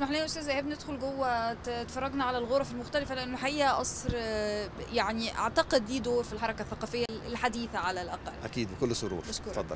اسمح لنا استاذ ايهاب ندخل جوه ت- اتفرجنا على الغرف المختلفه لانه الحقيقه قصر آه، يعني اعتقد ليه دور في الحركه الثقافيه الحديثه على الاقل اكيد بكل سرور بشكرك. اتفضل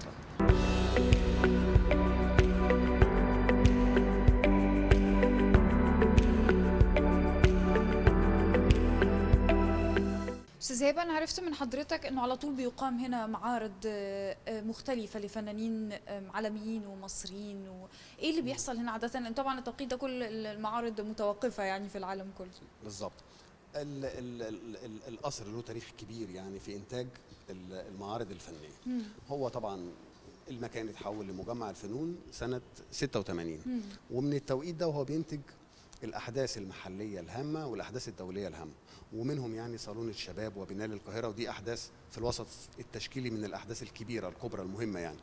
استاذ هبه انا عرفت من حضرتك انه على طول بيقام هنا معارض آه، آه، مختلفه لفنانين آه، عالميين ومصريين وايه اللي بيحصل هنا عاده لان طبعا التوقيت ده كل المعارض متوقفه يعني في العالم كله بالظبط ال- ال- ال- ال- القصر له تاريخ كبير يعني في انتاج ال- المعارض الفنيه مم. هو طبعا المكان اتحول لمجمع الفنون سنه 86 مم. ومن التوقيت ده وهو بينتج الاحداث المحليه الهامه والاحداث الدوليه الهامه ومنهم يعني صالون الشباب وبنال القاهره ودي احداث في الوسط التشكيلي من الاحداث الكبيره الكبرى المهمه يعني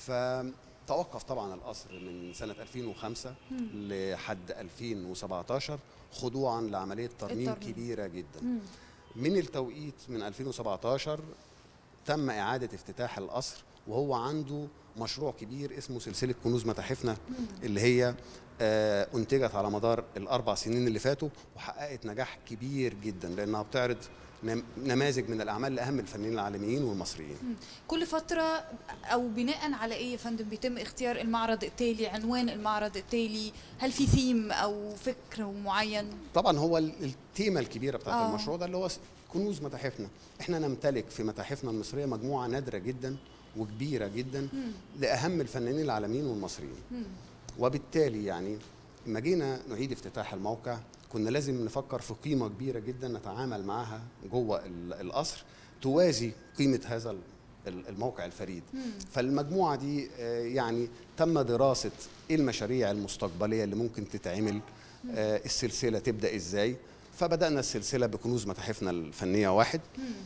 فتوقف طبعا القصر من سنه 2005 لحد 2017 خضوعا لعمليه ترميم الترميم. كبيره جدا مم. من التوقيت من 2017 تم إعادة افتتاح القصر وهو عنده مشروع كبير اسمه سلسلة كنوز متاحفنا اللي هي آه، أنتجت على مدار الأربع سنين اللي فاتوا وحققت نجاح كبير جدا لأنها بتعرض نم- نماذج من الأعمال لأهم الفنانين العالميين والمصريين كل فترة أو بناء على إيه يا فندم بيتم اختيار المعرض التالي عنوان المعرض التالي هل في ثيم أو فكر معين طبعا هو ال- التيمة الكبيرة بتاعت آه. آه. المشروع ده اللي هو س- كنوز متاحفنا احنا نمتلك في متاحفنا المصرية مجموعة نادرة جدا وكبيرة جدا لأهم الفنانين العالميين والمصريين مم. وبالتالي يعني لما جينا نعيد افتتاح الموقع كنا لازم نفكر في قيمة كبيرة جدا نتعامل معها جوه ال- القصر توازي قيمة هذا ال- ال- الموقع الفريد فالمجموعة دي آه، يعني تم دراسة ايه المشاريع المستقبلية اللي ممكن تتعمل آه، السلسلة تبدأ ازاي فبدأنا السلسلة بكنوز متاحفنا الفنية واحد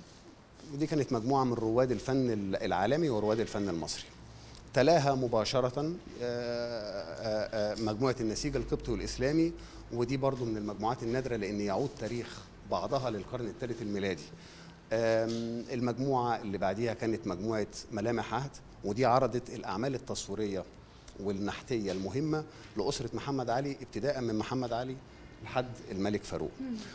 ودي كانت مجموعة من رواد الفن ال- العالمي ورواد الفن المصري تلاها مباشرة آه، آه، آه، مجموعة النسيج القبطي والإسلامي ودي برضو من المجموعات النادرة لأن يعود تاريخ بعضها للقرن الثالث الميلادي آم، المجموعة اللي بعديها كانت مجموعة ملامح عهد ودي عرضت الأعمال التصويرية والنحتية المهمة لأسرة محمد علي ابتداء من محمد علي لحد الملك فاروق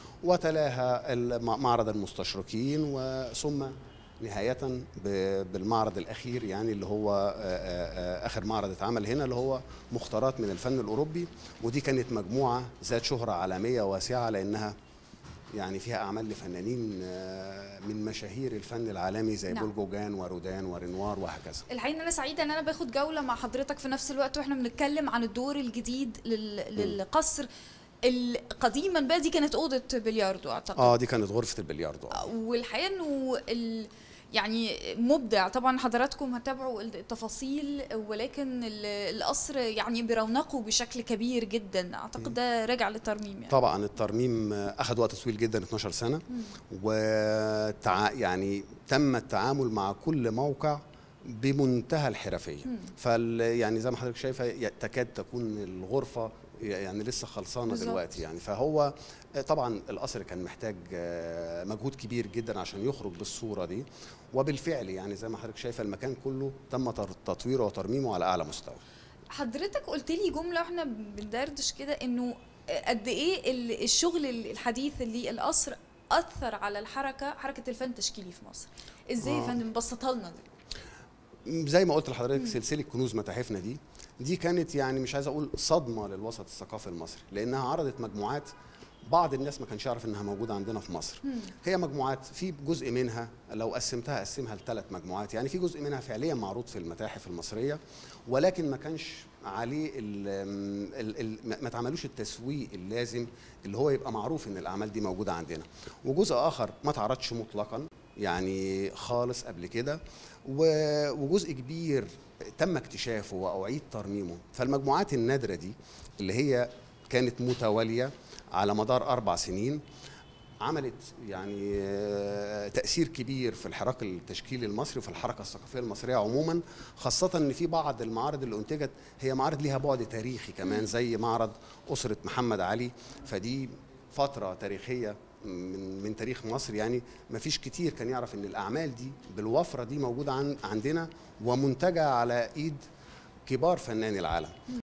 وتلاها الم- معرض المستشرقين وثم نهاية ب- بالمعرض الأخير يعني اللي هو آه، آه، آه، آخر معرض اتعمل هنا اللي هو مختارات من الفن الأوروبي ودي كانت مجموعة ذات شهرة عالمية واسعة لأنها يعني فيها أعمال لفنانين آه، من مشاهير الفن العالمي زي نعم. بول جوجان ورودان ورينوار وهكذا الحقيقة إن أنا سعيدة إن أنا باخد جولة مع حضرتك في نفس الوقت وإحنا بنتكلم عن الدور الجديد لل... للقصر ال- قديما بقى دي كانت أوضة بلياردو أعتقد اه دي كانت غرفة البلياردو آه. والحقيقه انه ال... يعني مبدع طبعا حضراتكم هتابعوا التفاصيل ولكن ال- القصر يعني برونقه بشكل كبير جدا اعتقد ده راجع للترميم يعني طبعا الترميم اخذ وقت طويل جدا 12 سنه وتع... يعني تم التعامل مع كل موقع بمنتهى الحرفيه فال يعني زي ما حضرتك شايفه ي- تكاد تكون الغرفه يعني لسه خلصانه بالظبط. دلوقتي يعني فهو طبعا القصر كان محتاج آه، مجهود كبير جدا عشان يخرج بالصوره دي وبالفعل يعني زي ما حضرتك شايفه المكان كله تم تر- تطويره وترميمه على اعلى مستوى حضرتك قلت لي جمله واحنا بندردش كده انه قد ايه ال- الشغل الحديث اللي القصر اثر على الحركه حركه الفن التشكيلي في مصر ازاي يا آه. فندم بسطها لنا دي زي ما قلت لحضرتك سلسله كنوز متاحفنا دي دي كانت يعني مش عايز اقول صدمه للوسط الثقافي المصري لانها عرضت مجموعات بعض الناس ما كانش يعرف انها موجوده عندنا في مصر هي مجموعات في جزء منها لو قسمتها قسمها لثلاث مجموعات يعني في جزء منها فعليا معروض في المتاحف المصريه ولكن ما كانش عليه ال ال ال ما ما اتعملوش التسويق اللازم اللي هو يبقى معروف ان الاعمال دي موجوده عندنا وجزء اخر ما اتعرضش مطلقا يعني خالص قبل كده و- وجزء كبير تم اكتشافه واعيد ترميمه فالمجموعات النادره دي اللي هي كانت متواليه على مدار اربع سنين عملت يعني آه، تأثير كبير في الحراك التشكيلي المصري وفي الحركة الثقافية المصرية عموما خاصة ان في بعض المعارض اللي انتجت هي معارض ليها بعد تاريخي كمان زي معرض أسرة محمد علي فدي فترة تاريخية من من تاريخ مصر يعني ما فيش كتير كان يعرف ان الاعمال دي بالوفره دي موجوده عن عندنا ومنتجه على ايد كبار فناني العالم